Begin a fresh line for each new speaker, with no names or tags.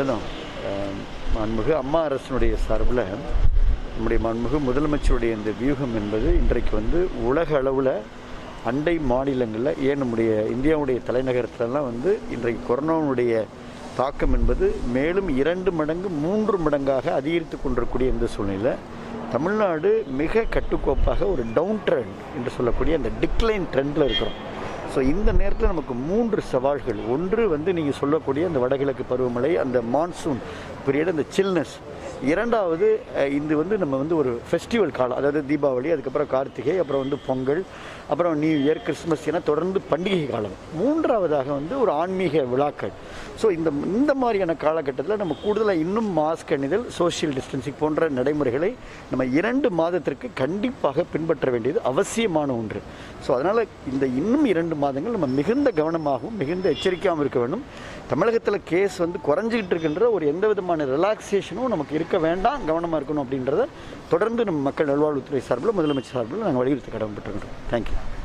மட்டும்தான் அஹ், மாண்புமிகு அம்மா அரசினுடைய சார்பில் நம்முடைய மாண்புமிகு முதலமைச்சருடைய இந்த வியூகம் என்பது இன்றைக்கு வந்து உலக அளவில் அண்டை மாநிலங்களில் ஏன் நம்முடைய இந்தியாவுடைய தலைநகரத்திலலாம் வந்து இன்றைக்கு கொரோனாவுடைய தாக்கம் என்பது மேலும் இரண்டு மடங்கு மூன்று மடங்காக அதிகரித்து கொண்டிருக்கக்கூடிய இந்த சூழ்நிலை தமிழ்நாடு மிக கட்டுக்கோப்பாக ஒரு டவுன் ட்ரெண்ட் என்று சொல்லக்கூடிய அந்த டிக்ளைன் ட்ரெண்டில் இருக்கிறோம் ஸோ இந்த நேரத்தில் நமக்கு மூன்று சவால்கள் ஒன்று வந்து நீங்கள் சொல்லக்கூடிய அந்த வடகிழக்கு பருவமழை அந்த மான்சூன் பீரியட் அந்த சில்னஸ் இரண்டாவது அஹ், இது வந்து நம்ம வந்து ஒரு ஃபெஸ்டிவல் காலம் அதாவது தீபாவளி அதுக்கப்புறம் கார்த்திகை அப்புறம் வந்து பொங்கல் அப்புறம் நியூ இயர் கிறிஸ்மஸ் என தொடர்ந்து பண்டிகை காலம் மூன்றாவதாக வந்து ஒரு ஆன்மீக விழாக்கள் ஸோ இந்த இந்த மாதிரியான காலகட்டத்தில் நம்ம கூடுதலாக இன்னும் மாஸ்க் அணிதல் சோஷியல் டிஸ்டன்சிங் போன்ற நடைமுறைகளை நம்ம இரண்டு மாதத்திற்கு கண்டிப்பாக பின்பற்ற வேண்டியது அவசியமான ஒன்று ஸோ அதனால் இந்த இன்னும் இரண்டு மாதங்கள் நம்ம மிகுந்த கவனமாகவும் மிகுந்த எச்சரிக்கையாகவும் இருக்க வேண்டும் தமிழகத்தில் கேஸ் வந்து குறைஞ்சிக்கிட்டு இருக்கின்ற ஒரு எந்த விதமான ரிலாக்ஸேஷனும் நமக்கு இருக்க வேண்டாம் கவனமாக இருக்கணும் அப்படின்றத தொடர்ந்து நம்ம மக்கள் நல்வாழ்வுத்துறை சார்பில் முதலமைச்சர் சார்பில் நாங்கள் வலியுறுத்தி கடமைப்பட்டிருக்கிறோம் தேங்க்யூ